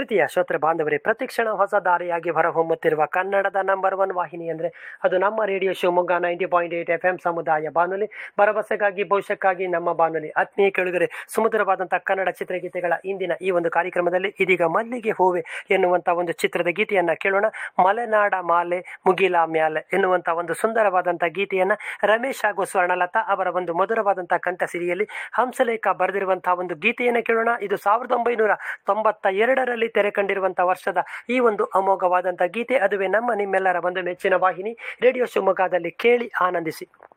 ಪ್ರೀತಿಯ ಶ್ರೋತೃ ಬಾಂಧವರೇ ಪ್ರತಿಕ್ಷಣ ಹೊಸ ದಾರಿಯಾಗಿ ಹೊರಹೊಮ್ಮುತ್ತಿರುವ ಕನ್ನಡದ ನಂಬರ್ ಒನ್ ವಾಹಿನಿ ಅಂದರೆ ಅದು ನಮ್ಮ radio Shivamogga ninety point eight F M ಸಮುದಾಯ ಬಾನುಲಿ ಭರವಸೆಗಾಗಿ ಭವಿಷ್ಯಕ್ಕಾಗಿ ನಮ್ಮ ಬಾನುಲಿ ಆತ್ಮೀಯ ಕೆಳಗರೆ ಸುಮಧುರವಾದಂತಹ ಕನ್ನಡ ಚಿತ್ರಗೀತೆಗಳ ಇಂದಿನ ಈ ಒಂದು ಕಾರ್ಯಕ್ರಮದಲ್ಲಿ ಇದೀಗ ಮಲ್ಲಿಗೆ ಹೂವೆ ಎನ್ನುವಂಥ ಒಂದು ಚಿತ್ರದ ಗೀತೆಯನ್ನ ಕೇಳೋಣ ಮಲೆನಾಡ ಮಾಲೆ ಮುಗಿಲ ಮ್ಯಾಲೆ ಎನ್ನುವಂಥ ಒಂದು ಸುಂದರವಾದಂಥ ಗೀತೆಯನ್ನ ರಮೇಶ್ ಹಾಗೂ ಸ್ವರ್ಣಲತಾ ಅವರ ಒಂದು ಮಧುರವಾದಂತಹ ಕಂಠಸಿರಿಯಲ್ಲಿ ಹಂಸಲೇಖ ಬರೆದಿರುವಂತಹ ಒಂದು ಗೀತೆಯನ್ನು ಕೇಳೋಣ ಇದು ಸಾವಿರದ ಒಂಬೈನೂರ ತೊಂಬತ್ತ ಎರಡರಲ್ಲಿ ತೆರೆ ಕಂಡಿರುವಂತಹ ವರ್ಷದ ಈ ಒಂದು ಅಮೋಘವಾದಂತಹ ಗೀತೆ ಅದುವೇ ನಮ್ಮ ನಿಮ್ಮೆಲ್ಲರ ಒಂದು ಮೆಚ್ಚಿನ ವಾಹಿನಿ ರೇಡಿಯೋ ಶಿವಮೊಗ್ಗದಲ್ಲಿ ಕೇಳಿ ಆನಂದಿಸಿ